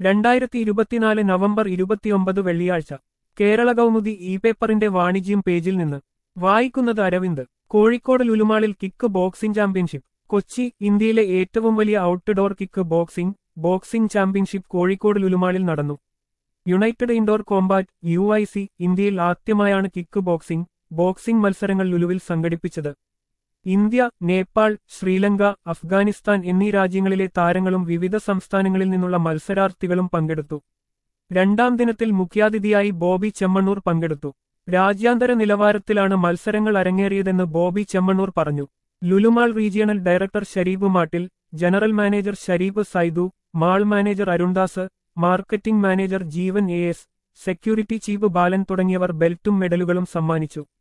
രണ്ടായിരത്തി ഇരുപത്തിനാല് നവംബർ ഇരുപത്തിയൊമ്പത് വെള്ളിയാഴ്ച കേരള കൗമുദി ഇ പേപ്പറിന്റെ വാണിജ്യം പേജിൽ നിന്ന് വായിക്കുന്നത് അരവിന്ദ് കോഴിക്കോട് ലുലുമാളിൽ കിക്ക് ബോക്സിംഗ് ചാമ്പ്യൻഷിപ്പ് കൊച്ചി ഇന്ത്യയിലെ ഏറ്റവും വലിയ outdoor kick boxing boxing championship Kozhikode ലുലുമാളിൽ നടന്നു United Indoor Combat U I C ഇന്ത്യയിൽ ആദ്യമായാണ് കിക്ക് ബോക്സിംഗ് ബോക്സിംഗ് മത്സരങ്ങൾ ലുലുവിൽ സംഘടിപ്പിച്ചത് ഇന്ത്യ നേപ്പാൾ ശ്രീലങ്ക അഫ്ഗാനിസ്ഥാൻ എന്നീ രാജ്യങ്ങളിലെ താരങ്ങളും വിവിധ സംസ്ഥാനങ്ങളിൽ നിന്നുള്ള മത്സരാർത്ഥികളും പങ്കെടുത്തു രണ്ടാം ദിനത്തിൽ മുഖ്യാതിഥിയായി ബോബി ചെമ്മണ്ണൂർ പങ്കെടുത്തു രാജ്യാന്തര നിലവാരത്തിലാണ് മത്സരങ്ങൾ അരങ്ങേറിയതെന്ന് ബോബി ചെമ്മണ്ണൂർ പറഞ്ഞു Lulu Mall regional director Sharif Mattil general manager Sharif Saidu mall manager Arundas marketing manager Jeevan A S security chief Balan തുടങ്ങിയവർ ബെൽറ്റും മെഡലുകളും സമ്മാനിച്ചു